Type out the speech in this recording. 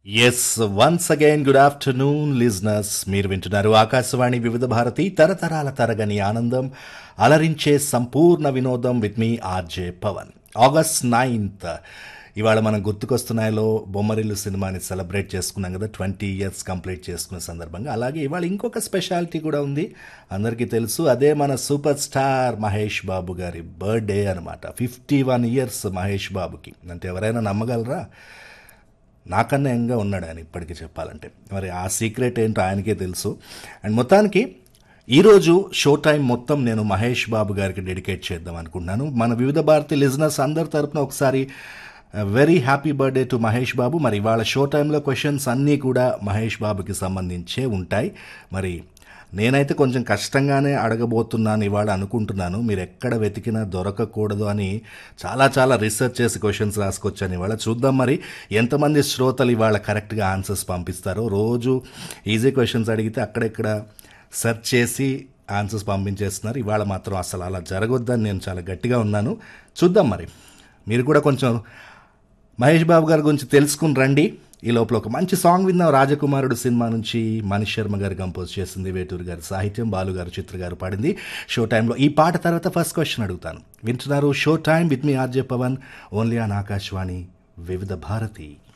yes once again good afternoon listeners మీరు వింటున్నారు ఆకాశవాణి వివిధ భారతి తరతరాల తరగని ఆనందం అలరించే సంపూర్ణ వినోదం with me RJ Pavan August ninth ఇవాళ మనం గుర్తుకొస్తున్నాయిలో బొమ్మరిల్లు సినిమాని సెలబ్రేట్ చేసుకున్నాం కదా ట్వంటీ ఇయర్స్ కంప్లీట్ చేసుకున్న సందర్భంగా అలాగే ఇవాళ ఇంకొక స్పెషాలిటీ కూడా ఉంది అందరికీ తెలుసు అదే మన సూపర్ స్టార్ మహేష్ బాబు గారి బర్త్డే అనమాట ఫిఫ్టీ వన్ ఇయర్స్ మహేష్ బాబుకి అంటే ఎవరైనా నమ్మగలరా నాకన్నా యంగా ఉన్నాడు ఆయన ఇప్పటికీ చెప్పాలంటే మరి ఆ సీక్రెట్ ఏంటో ఆయనకే తెలుసు అండ్ మొత్తానికి ఈరోజు షో టైం మొత్తం నేను మహేష్ బాబు గారికి డెడికేట్ చేద్దాం అనుకుంటున్నాను మన వివిధ భారతి లిజనర్స్ అందరి తరపున ఒకసారి very happy birthday to Mahesh Babu మరి ఇవాళ షో టైంలో క్వశ్చన్స్ అన్నీ కూడా మహేష్ బాబుకి సంబంధించే ఉంటాయి మరి నేనైతే కొంచెం కష్టంగానే అడగబోతున్నాను ఇవాళ అనుకుంటున్నాను మీరు ఎక్కడ వెతికినా దొరకకూడదు అని చాలా చాలా రీసెర్చ్ చేసి క్వశ్చన్స్ రాసుకొచ్చాను ఇవాళ చూద్దాం మరి ఎంతమంది శ్రోతలు ఇవాళ కరెక్ట్గా ఆన్సర్స్ పంపిస్తారో రోజు ఈజీ క్వశ్చన్స్ అడిగితే అక్కడెక్కడ సెర్చ్ చేసి ఆన్సర్స్ పంపించేస్తున్నారు ఇవాళ మాత్రం అసలు అలా జరగొద్దని నేను చాలా గట్టిగా ఉన్నాను చూద్దాం మరి మీరు కూడా కొంచెం మహేష్ బాబు గారి గురించి తెలుసుకుని రండి ఈ లోపల ఒక మంచి సాంగ్ విన్నాం రాజకుమారుడు సినిమా నుంచి మనీష్ శర్మ గారు కంపోజ్ చేసింది వేటూరు గారి సాహిత్యం బాలు గారు చిత్ర గారు పాడింది షో టైంలో ఈ పాట తర్వాత ఫస్ట్ క్వశ్చన్ అడుగుతాను వింటున్నారు show time with me RJ Pavan only on Akashvani Vividh Bharati